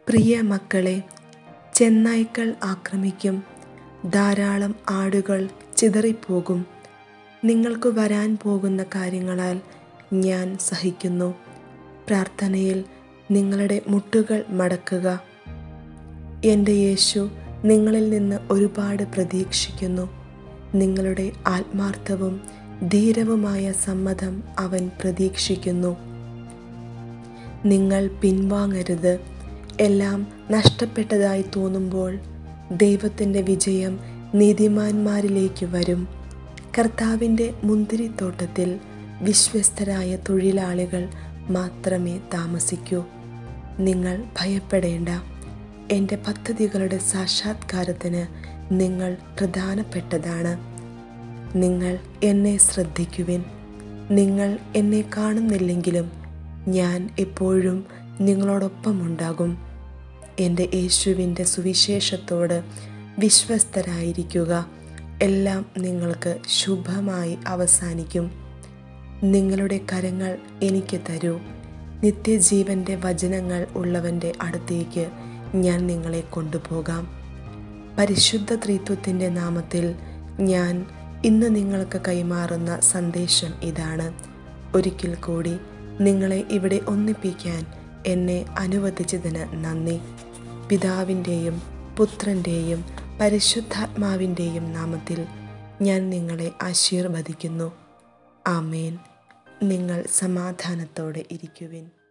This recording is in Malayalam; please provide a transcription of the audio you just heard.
പ്രിയ മക്കളെ ചെന്നായ്ക്കൾ ആക്രമിക്കും ധാരാളം ആടുകൾ ചിതറിപ്പോകും നിങ്ങൾക്ക് വരാൻ പോകുന്ന കാര്യങ്ങളാൽ ഞാൻ സഹിക്കുന്നു പ്രാർത്ഥനയിൽ നിങ്ങളുടെ മുട്ടുകൾ മടക്കുക എൻ്റെ യേശു നിങ്ങളിൽ നിന്ന് ഒരുപാട് പ്രതീക്ഷിക്കുന്നു നിങ്ങളുടെ ആത്മാർത്ഥവും ധീരവുമായ സമ്മതം അവൻ പ്രതീക്ഷിക്കുന്നു നിങ്ങൾ പിൻവാങ്ങരുത് എല്ലാം നഷ്ടപ്പെട്ടതായി തോന്നുമ്പോൾ ദൈവത്തിൻ്റെ വിജയം നീതിമാന്മാരിലേക്ക് വരും കർത്താവിൻ്റെ മുന്തിരിത്തോട്ടത്തിൽ വിശ്വസ്തരായ തൊഴിലാളികൾ മാത്രമേ താമസിക്കൂ നിങ്ങൾ ഭയപ്പെടേണ്ട എൻ്റെ പദ്ധതികളുടെ സാക്ഷാത്കാരത്തിന് നിങ്ങൾ പ്രധാനപ്പെട്ടതാണ് നിങ്ങൾ എന്നെ ശ്രദ്ധിക്കുവിൻ നിങ്ങൾ എന്നെ കാണുന്നില്ലെങ്കിലും ഞാൻ എപ്പോഴും നിങ്ങളോടൊപ്പമുണ്ടാകും എൻ്റെ യേശുവിൻ്റെ സുവിശേഷത്തോട് വിശ്വസ്തരായിരിക്കുക എല്ലാം നിങ്ങൾക്ക് ശുഭമായി അവസാനിക്കും നിങ്ങളുടെ കരങ്ങൾ എനിക്ക് തരൂ നിത്യജീവൻ്റെ വചനങ്ങൾ ഉള്ളവൻ്റെ അടുത്തേക്ക് ഞാൻ നിങ്ങളെ കൊണ്ടുപോകാം പരിശുദ്ധ ത്രിത്വത്തിൻ്റെ നാമത്തിൽ ഞാൻ ഇന്ന് നിങ്ങൾക്ക് കൈമാറുന്ന സന്ദേശം ഇതാണ് ഒരിക്കൽ കൂടി നിങ്ങളെ ഇവിടെ ഒന്നിപ്പിക്കാൻ എന്നെ അനുവദിച്ചതിന് നന്ദി പിതാവിൻ്റെയും പുത്രൻ്റെയും പരിശുദ്ധാത്മാവിൻ്റെയും നാമത്തിൽ ഞാൻ നിങ്ങളെ ആശീർവദിക്കുന്നു ആമേൻ നിങ്ങൾ സമാധാനത്തോടെ ഇരിക്കുവിൻ